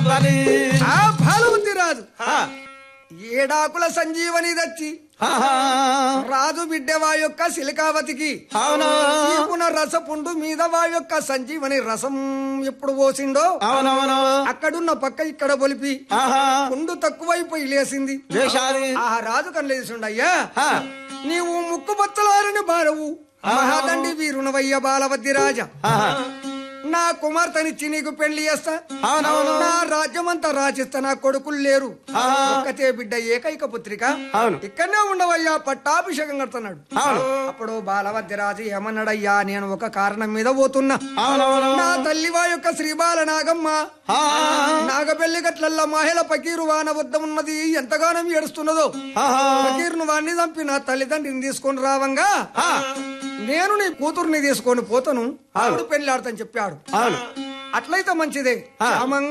బలి ఆ భాలవతి రాజు ఆ, ఏడాకుల సంజీవని దచ్చి ఆహా, రాజు బిడ్డవా యొక్క సిలికావతికి అవును ఈపున రసపుండు మీద వా యొక్క సంజీవని రసం ఎప్పుడు పోసిండో అవునవును అక్కడున్న పక్క ఇక్కడ బొలిపి ఆహా పుండు తక్కువైపోయి లేసింది వేషాది ఆ రాజు కనలేసుండయ్యా ఆ, నీవు ముక్కు బొచ్చలారని బాలవు మహాదండి వీరునవయ్య బాలవద్ది రాజా ఆహా, నా కుమార్తెనిచ్చి నీకు పెళ్లి చేస్తా అవునవును నా రాజ్యమంతా రాచిస్తా నా కొడుకులు లేరు ఆహా. ఒక్కతే బిడ్డ ఏకైక పుత్రిక అవును. ఇక్కడనే ఉండవయ్యా పట్టాభిషేకం కడుతున్నాడు అవును అప్పుడు బాలవద్ది రాజు ఏమన్నాడయ్యా నేను ఒక కారణం మీద పోతున్నా అవునవును నా తల్లివా యొక్క శ్రీబాల నాగమ్మ ఆ, నాగపెళ్లి గట్లల్లా మహిళ పకీరు వాన వద్ద ఉన్నది ఎంతగానో ఏడుస్తున్నదో ఆహా, ఫకీర్ను వాడిని చంపి నా తల్లిదండ్రిని తీసుకొని రావంగా ఆ, నేను నీ కూతుర్ని తీసుకొని పోతాను ఆవిడ పెళ్లి ఆడతాను చెప్పాడు అవును అట్లయితే మంచిదే క్షేమంగా